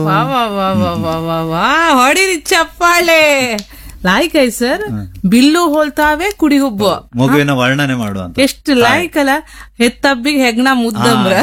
ವಾ ವಾ ವಾ ವಾ ವಾ ವಾ ವಾ ಹೊಡಿರಿ ಚಪ್ಪಾಳೆ ಲಾಯ್ಕ್ ಐ ಸರ್ ಬಿಲ್ಲು ಹೋಲ್ತಾವೆ ಕುಡಿ ಹುಬ್ಬು ಮಗುವಿನ ವರ್ಣನೆ ಮಾಡುವಂತ ಎಷ್ಟು ಲಾಯ್ಕ್ ಅಲ್ಲ ಹೆತ್ತಬ್ಬಿಗೆ ಹೆಗ್ನ ಮುದ್ದಮ್ರ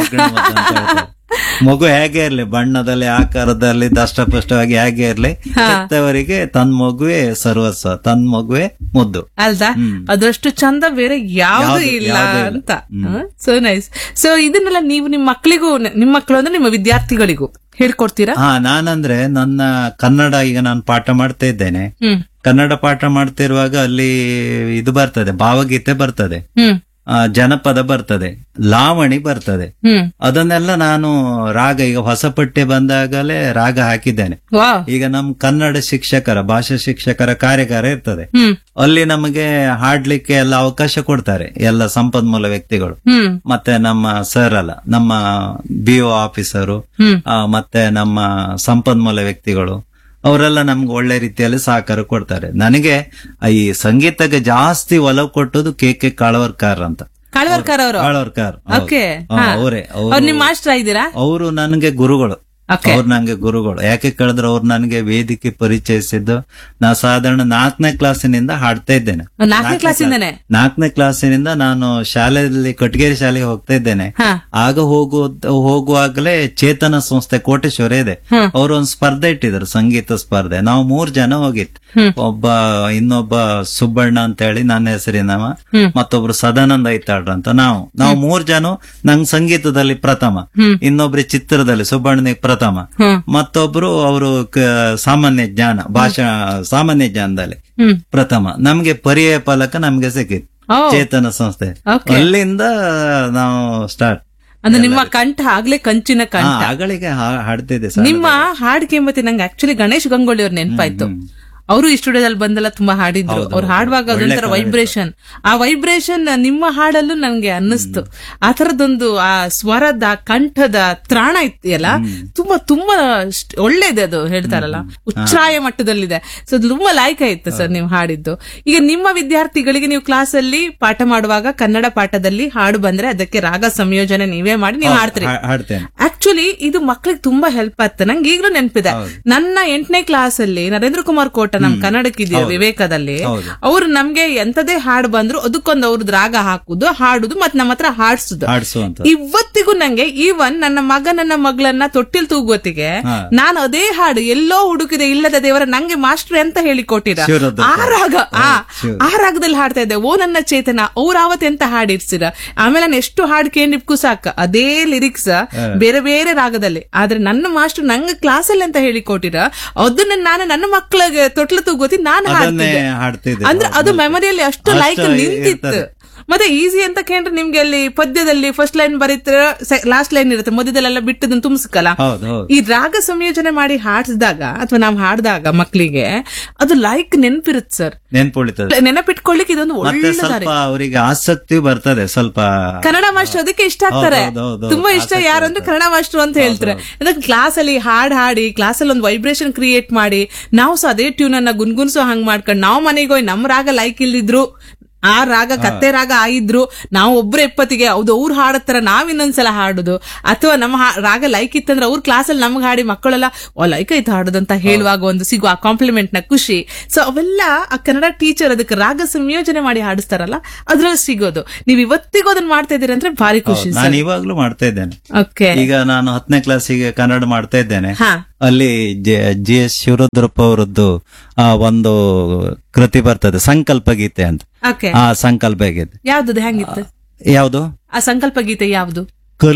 ಮಗು ಹೇಗೆ ಇರ್ಲಿ ಬಣ್ಣದಲ್ಲಿ ಆಕಾರದಲ್ಲಿ ದಷ್ಟಪುಷ್ಟವಾಗಿ ಹೇಗೆ ಇರ್ಲಿ ಹೆತ್ತವರಿಗೆ ತನ್ ಮಗುವೆ ಸರ್ವಸ್ವ ತನ್ ಮಗುವೆ ಮುದ್ದು ಅಲ್ದಾ ಅದಷ್ಟು ಚಂದ ಬೇರೆ ಯಾವ್ದು ಯಾವ್ದು- ಇಲ್ಲ ಯಾವ್ದು ಇಲ್ಲ. ಅಂತ ಸೊ ನೈಸ್ ಸೊ ಇದನ್ನೆಲ್ಲ ನೀವು ನಿಮ್ಮ ಮಕ್ಕಳಿಗೂ ನಿಮ್ಮ ಮಕ್ಕಳು ಅಂದ್ರೆ ನಿಮ್ಮ ವಿದ್ಯಾರ್ಥಿಗಳಿಗೂ ಹೇಳ್ಕೊಡ್ತೀರಾ ಹಾ ನಾನಂದ್ರೆ ನನ್ನ ಕನ್ನಡ ಈಗ ನಾನು ಪಾಠ ಮಾಡ್ತಾ ಇದ್ದೇನೆ ಹ್ಮ್ ಕನ್ನಡ ಪಾಠ ಮಾಡ್ತಿರುವಾಗ ಅಲ್ಲಿ ಇದು ಬರ್ತದೆ ಭಾವಗೀತೆ ಬರ್ತದೆ ಹ್ಮ್ ಆ, ಜನಪದ ಬರ್ತದೆ ಲಾವಣಿ ಬರ್ತದೆ ಹ್ಮ್ ಅದನ್ನೆಲ್ಲ ನಾನು ರಾಗ ಈಗ ಹೊಸ ಪಠ್ಯ ಬಂದಾಗಲೇ ರಾಗ ಹಾಕಿದ್ದೇನೆ ವಾ ಈಗ ನಮ್ ಕನ್ನಡ ಶಿಕ್ಷಕರ ಭಾಷಾ ಶಿಕ್ಷಕರ ಕಾರ್ಯಾಗಾರ ಇರ್ತದೆ ಹ್ಮ್ ಅಲ್ಲಿ ನಮಗೆ ಹಾಡ್ಲಿಕ್ಕೆ ಎಲ್ಲ ಅವಕಾಶ ಕೊಡ್ತಾರೆ ಎಲ್ಲ ಸಂಪನ್ಮೂಲ ವ್ಯಕ್ತಿಗಳು ಹ್ಮ್ ಮತ್ತೆ ನಮ್ಮ ಸರ್ ಅಲ್ಲ ನಮ್ಮ ಬಿ ಒ ಆಫೀಸರು ಹ್ಮ್ ಆ, ಮತ್ತೆ ನಮ್ಮ ಸಂಪನ್ಮೂಲ ವ್ಯಕ್ತಿಗಳು ಅವರೆಲ್ಲ ನಮ್ಗೆ ಒಳ್ಳೆ ರೀತಿಯಲ್ಲಿ ಸಹಕಾರ ಕೊಡ್ತಾರೆ ನನಗೆ ಈ ಸಂಗೀತಕ್ಕೆ ಜಾಸ್ತಿ ಒಲವು ಕೊಟ್ಟದ್ದು ಕೆ ಕೆ ಕಾಳವರ್ಕರ್ ಅಂತ ಕಾಳ್ವರ್ಕರ್ ಅವರು ಕಾಳವರ್ಕರ್ ಓಕೆ ಅವರೇ ಅವ್ರು ನಿಮ್ ಮಾಸ್ಟರ್ ಆಗಿದ್ದೀರಾ ಅವರು ನನಗೆ ಗುರುಗಳು ಓಕೆ ಅವ್ರು ನಂಗೆ ಗುರುಗಳು ಯಾಕೆ ಕೇಳಿದ್ರೆ ಅವ್ರು ನನಗೆ ವೇದಿಕೆ ಪರಿಚಯಿಸಿದ್ದು ನಾ ಸಾಧಾರಣ ನಾಲ್ಕನೇ ಕ್ಲಾಸಿನಿಂದ ಹಾಡ್ತಾ ಇದ್ದೇನೆ ನಾಲ್ಕನೇ ಕ್ಲಾಸಿಂದನೇ ನಾಲ್ಕನೇ ಕ್ಲಾಸಿನಿಂದ ನಾನು ಶಾಲೆಯಲ್ಲಿ ಕಟ್ಗೇರಿ ಶಾಲೆಗೆ ಹೋಗ್ತಾ ಇದ್ದೇನೆ ಹಾ ಆಗ ಹೋಗುವ ಹೋಗುವಾಗಲೇ ಚೇತನ ಸಂಸ್ಥೆ ಕೋಟೇಶ್ವರ ಇದೆ ಹ್ಮ್. ಅವರು ಒಂದು ಸ್ಪರ್ಧೆ ಇಟ್ಟಿದ್ರು ಸಂಗೀತ ಸ್ಪರ್ಧೆ ನಾವು ಮೂರ್ ಜನ ಹೋಗಿತ್ತು ಹ್ಮ್. ಒಬ್ಬ ಇನ್ನೊಬ್ಬ ಸುಬ್ಬಣ್ಣ ಅಂತ ಹೇಳಿ ನನ್ನ ಹೆಸರಿನವ ಹ್ಮ್. ಮತ್ತೊಬ್ರು ಸದಾನಂದ ಐತಾಳ್ರ ಅಂತ ನಾವು ನಾವು ಮೂರ್ ಜನ ನಂಗ್ ಸಂಗೀತದಲ್ಲಿ ಪ್ರಥಮ ಹ್ಮ್. ಇನ್ನೊಬ್ರು ಚಿತ್ರದಲ್ಲಿ ಸುಬ್ಬಣ್ಣನಿಗೆ ಪ್ರಥಮ ಹ್ಮ್ ಮತ್ತೊಬ್ರು ಅವರು ಸಾಮಾನ್ಯ ಜ್ಞಾನ ಭಾಷಾ ಸಾಮಾನ್ಯ ಜ್ಞಾನದಲ್ಲಿ ಹ್ಮ್ ಪ್ರಥಮ ನಮ್ಗೆ ಪರ್ಯಾಯ ಫಲಕ ನಮ್ಗೆ ಸಿಕ್ಕಿತ್ತು ಓ ಚೇತನ ಸಂಸ್ಥೆ Okay. ಅಲ್ಲಿಂದ ನಾವು ಸ್ಟಾರ್ಟ್ ಅಂದ್ರೆ ನಿಮ್ಮ ಕಂಠ ಆಗ್ಲೇ ಕಂಚಿನ ಕಂಠ ಅಗಳಿಗೆ ಹಾ- ಹಾಡ್ತಿದ್ದೆ ಸರ್ ನಿಮ್ಮ ಹಾಡ್ ಕೇಂಬತಿ ನಂಗೆ ಆಕ್ಚುಲಿ ಗಣೇಶ್ ಗಂಗೋಳಿ ಅವ್ರ ನೆನಪಾಯ್ತು ಅವರು ಈ ಸ್ಟುಡಿಯೋದಲ್ಲಿ ಬಂದೆಲ್ಲ ತುಂಬಾ ಹಾಡಿದ್ರು ಅವ್ರು ಹಾಡುವಾಗ ಅದೊಂಥರ ವೈಬ್ರೇಷನ್ ಆ ವೈಬ್ರೇಷನ್ ನಿಮ್ಮ ಹಾಡಲ್ಲೂ ನನ್ಗೆ ಅನ್ನಿಸ್ತು ಆ ತರದೊಂದು ಆ ಸ್ವರದ ಆ ಕಂಠದ ತ್ರಾಣ ಇತ್ತಿಯಲ್ಲ ತುಂಬಾ ತುಂಬಾ ಸ್ಟ್- ಒಳ್ಳೇದೆ ಅದು ಹೇಳ್ತಾರಲ್ಲ ಉಚ್ಛ್ರಾಯ ಮಟ್ಟದಲ್ಲಿದೆ ಸೊ ಅದು ತುಂಬಾ ಲಾಯ್ಕ ಇತ್ತು ಸರ್ ನೀವು ಹಾಡಿದ್ದು ಈಗ ನಿಮ್ಮ ವಿದ್ಯಾರ್ಥಿಗಳಿಗೆ ನೀವು ಕ್ಲಾಸ್ ಅಲ್ಲಿ ಪಾಠ ಮಾಡುವಾಗ ಕನ್ನಡ ಪಾಠದಲ್ಲಿ ಹಾಡು ಬಂದ್ರೆ ಅದಕ್ಕೆ ರಾಗ ಸಂಯೋಜನೆ ನೀವೇ ಮಾಡಿ ನೀವು ಹಾಡ್ತೀರಿ ಹಾ- ಹಾಡ್ತೇನೆ ಆಕ್ಚುಲಿ ಇದು ಮಕ್ಳಿಗೆ ತುಂಬಾ ಹೆಲ್ಪ್ ಆಗ್ತದೆ ನಂಗೆ ಈಗಲೂ ನೆನಪಿದೆ ನನ್ನ ಎಂಟನೇ ಕ್ಲಾಸ್ ಅಲ್ಲಿ ನರೇಂದ್ರ ಕುಮಾರ್ ಕೋಟ ನಮ್ ಕನ್ನಡಕ್ಕಿದೆಯೋ ವಿವೇಕದಲ್ಲಿ ಹೌದು. ಅವ್ರು ನಮ್ಗೆ ಎಂತದೇ ಹಾಡು ಬಂದ್ರು ಅದಕ್ಕೊಂದು ಅವ್ರದ್ದು ರಾಗ ಹಾಕುದು ಹಾಡುದು ಮತ್ ನಮ್ಮ ಹತ್ರ ಹಾಡ್ಸುದು ಹಾಡ್ಸುವಂತ ಇವತ್ತಿಗೂ ನಂಗೆ ಈವನ್ ನನ್ನ ಮಗ ನನ್ನ ಮಗಳನ್ನ ತೊಟ್ಟಿಲ್ ತೂಗುವತ್ತಿಗೆ ಹಾ. ನಾನು ಅದೇ ಹಾಡು ಎಲ್ಲೋ ಹುಡುಕಿದೆ ಇಲ್ಲದ ದೇವರ ನಂಗೆ ಮಾಸ್ಟರ್ ಅಂತ ಹೇಳಿಕೊಟ್ಟಿರ ಶಿವರುದ್ರ ಆ ರಾಗ ಆ ಶಿವ. ಆ ರಾಗದಲ್ಲಿ ಹಾಡ್ತಾ ಇದ್ದೆ ಓ ನನ್ನ ಚೇತನ ಅವ್ರ ಆವತ್ ಎಂತ ಹಾಡಿರ್ಸಿರ ಆಮೇಲೆ ನಾನು ಎಷ್ಟು ಹಾಡು ಕೇಳಿಪ್ಕು ಸಾಕ ಅದೇ ಲಿರಿಕ್ಸ್ ಬೇರೆ ಬೇರೆ ರಾಗದಲ್ಲಿ ಆದ್ರೆ ನನ್ನ ಮಾಸ್ಟರ್ ನಂಗೆ ಕ್ಲಾಸಲ್ಲಿ ಅಂತ ಹೇಳಿಕೊಟ್ಟಿರ ಅದನ್ನ ನಾನು ನನ್ನ ಮಕ್ಕಳಿಗೆ ತೊಟ್ಲು ತೂಗೋತಿ ನಾನು ಅದನ್ನೇ ಹಾಡ್ತಿದ್ದೆ ಹಾಡ್ತಿದ್ದೆ ಅಂದ್ರೆ ಅದು ಮೆಮರಿಯಲ್ಲಿ ಅಷ್ಟು ಅಷ್ಟು ಲೈಕ್ ನಿಂತಿತ್ತು ಇರ್ತದೆ. ಮತ್ತೆ ಈಸಿ ಅಂತ ಕೇಂದ್ರ ನಿಮ್ಗೆ ಅಲ್ಲಿ ಪದ್ಯದಲ್ಲಿ ಫಸ್ಟ್ ಲೈನ್ ಬರೀತ್ರ ಲಾಸ್ಟ್ ಲೈನ್ ಇರುತ್ತೆ ಮಧ್ಯದಲ್ಲೆಲ್ಲ ಬಿಟ್ಟದನ್ನ ತುಂಬಿಸ್ಕಲ್ಲ ಹೌದು ಹೌದು ಈ ರಾಗ ಸಂಯೋಜನೆ ಮಾಡಿ ಹಾಡಿಸಿದಾಗ ಅಥವಾ ನಾವು ಹಾಡಿದಾಗ ಮಕ್ಕಳಿಗೆ ಅದು ಲೈಕ್ ನೆನಪಿರುತ್ತೆ ಸರ್ ನೆನ್ಪುಳಿತದೆ ನೆನಪಿಟ್ಕೊಳ್ಳಿಕ್ಕೆ ಇದೊಂದು ಮತ್ತೆ ಒಳ್ಳೆ ದಾರಿ ಸ್ವಲ್ಪ ಅವರಿಗೆ ಆಸಕ್ತಿ ಬರ್ತದೆ ಸ್ವಲ್ಪ ಕನ್ನಡ ಮಾಸ್ಟರ್ ಅದಕ್ಕೆ ಇಷ್ಟ ಆಗ್ತಾರೆ ಹೌದು, ಹೌದು, ಹೌದು. ತುಂಬಾ ಇಷ್ಟ ಯಾರು ಅಂದ್ರೆ ಕನ್ನಡ ಮಾಸ್ಟರ್ ಅಂತ ಹೇಳ್ತಾರೆ ಅದಕ್ಕೆ ಕ್ಲಾಸ್ ಅಲ್ಲಿ ಹಾಡ್ ಹಾಡಿ ಕ್ಲಾಸ್ ಅಲ್ಲಿ ಒಂದು ವೈಬ್ರೇಷನ್ ಕ್ರಿಯೇಟ್ ಮಾಡಿ ನಾವು ಸಹ ಅದೇ ಟ್ಯೂನ್ ಅನ್ನ ಗುನ್ಗುನ್ಸೋ ಹಂಗ್ ಮಾಡ್ಕೊಂಡು ನಾವು ಮನೆಗೆ ಹೋಗಿ ನಮ್ ರಾಗ ಲೈಕ್ ಇಲ್ದಿದ್ರು ಆ ರಾಗ ಕತ್ತೆ ರಾಗ ಆಯಿದ್ರು ನಾವು ಒಬ್ರು ಎಪ್ಪತ್ತಿಗೆ ಹೌದು ಅವ್ರು ಹಾಡತ್ತಾರ ನಾವ್ ಇನ್ನೊಂದ್ಸಲ ಹಾಡುದು ಅಥವಾ ನಮ್ಮ ಹಾ- ರಾಗ ಲೈಕ್ ಇತ್ತಂದ್ರೆ ಅವ್ರ ಕ್ಲಾಸಲ್ಲಿ ನಮ್ಗೆ ಹಾಡಿ ಮಕ್ಕಳೆಲ್ಲ ಓ ಲೈಕ್ ಆಯ್ತು ಹಾಡುದಂತ ಹೇಳುವಾಗ ಒಂದು ಸಿಗುವ ಆ ಕಾಂಪ್ಲಿಮೆಂಟ್ ನ ಖುಷಿ ಸೊ ಅವೆಲ್ಲ ಆ ಕನ್ನಡ ಟೀಚರ್ ಅದಕ್ಕೆ ರಾಗ ಸಂಯೋಜನೆ ಮಾಡಿ ಹಾಡಿಸ್ತಾರಲ್ಲ ಅದ್ರಲ್ಲಿ ಸಿಗೋದು ನೀವ್ ಇವತ್ತಿಗೂ ಅದನ್ನ ಮಾಡ್ತಾ ಇದೀರಿ ಅಂದ್ರೆ ಭಾರಿ ಖುಷಿ ನಾನು ಇವಾಗ್ಲೂ ಮಾಡ್ತಾ ಇದ್ದೇನೆ ಓಕೆ ಈಗ ನಾನು ಹತ್ತನೇ ಕ್ಲಾಸಿಗೆ ಕನ್ನಡ ಮಾಡ್ತಾ ಇದ್ದೇನೆ ಹಾ ಅಲ್ಲಿ ಜಿ ಎಸ್ ಶಿವರುದ್ರಪ್ಪ ಅವರದ್ದು ಆ ಒಂದು ಕೃತಿ ಬರ್ತದೆ ಸಂಕಲ್ಪ ಗೀತೆ ಅಂತ ಓಕೆ ಆ ಸಂಕಲ್ಪ ಗೀತೆ ಯಾವ್ದು ಹೆಂಗಿತ್ತು ಯಾವುದು ಆ ಸಂಕಲ್ಪ ಗೀತೆ ಯಾವ್ದು